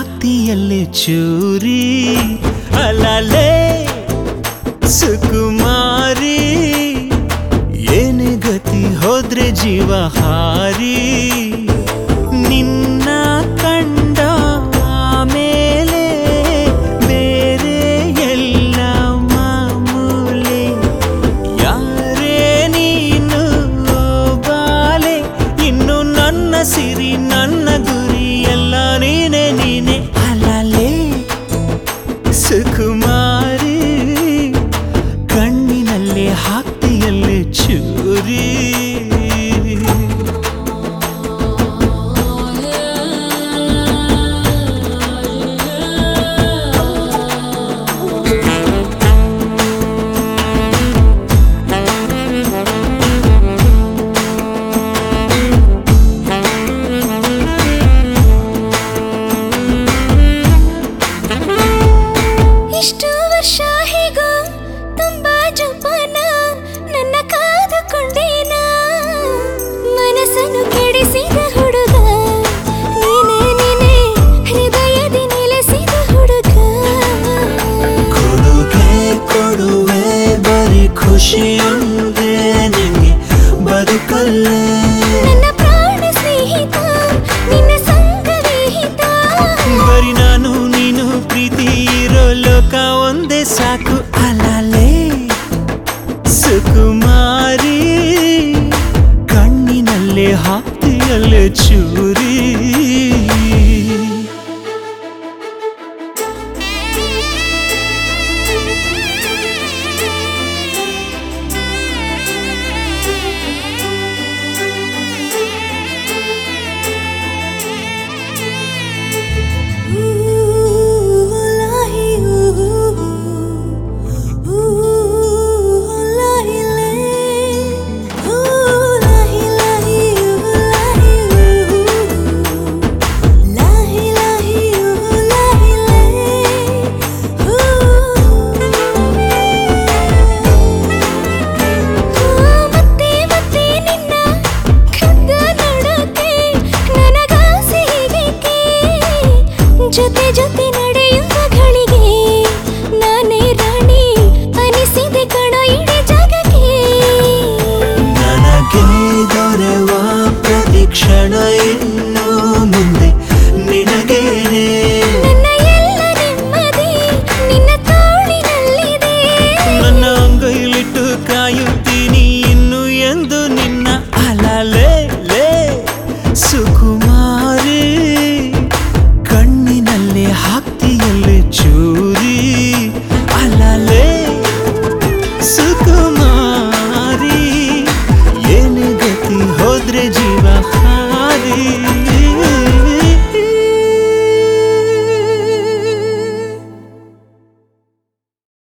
ಹಾಕ್ತಿಯಲ್ಲೇ ಚೂರಿ ಅಲಲೇ ಸುಕುಮಾರಿ ಏನೇ ಗತಿ ಹೋದ್ರೆ ಜೀವ ಹಾರಿ ನಿನ್ನ ಕಂಡ ಆಮೇಲೆ ಬೇರೆ ಎಲ್ಲ ಮಾಮೂಲೆ ಯಾರೇ ನೀನು ಓ ಬಾಲೆ ಇನ್ನು ನನ್ನ ಸಿರಿ ನನ್ನ ಗುರಿ ಎಲ್ಲ ನೀನೆ ನೀನೆ ಅಲಲೇ ಸುಕುಮಾರಿ ಕಣ್ಣಿನಲ್ಲಿ ಹಾಕ್ತಿಯಲ್ಲಿ ಚೂರಿ ಇಷ್ಟು ವರ್ಷ ಹೇಗೋ ತುಂಬಾ ಜೋಪಾನ ನನ್ನ ಕಾದುಕೊಂಡೇನ ಮನಸ್ಸನ್ನು ಕೆಡಿಸಿದ ಹುಡುಗ ನೀನೇ ನೀನೇ ಹೃದಯದಿ ನೆಲೆಸಿದ ಹುಡುಗ ಕೊಡುಗೆ ಕೊಡುವೆ ಬರೀ ಖುಷಿಯೊಂದೇ ನಿಂಗೆ ಬದುಕಲ್ಲೇ ನನ್ನ ಪ್ರಾಣ ಸ್ನೇಹಿತ ನಿನ್ನ ಸಂಗವಿಹಿತ ಬರೀ ನಾನು ನೀನು ಪ್ರೀತಿ ಇರೋ ಲೋಕ ಒಂದೇ ಸಾಕು ಅಲಲೇ ಸುಕುಮಾರಿ ಕಣ್ಣಿನಲ್ಲೇ ಹಾಕ್ತಿಯಲ್ಲೇ ಚೂರಿ ಮತ್ತೆ ಮತ್ತೆ ನಿನ್ನ ಕದ್ದ ನೋಡೋಕೆ ನನಗಾಸೆ ಹೀಗೇಕೆ ಜೊತೆ ಜೊತೆ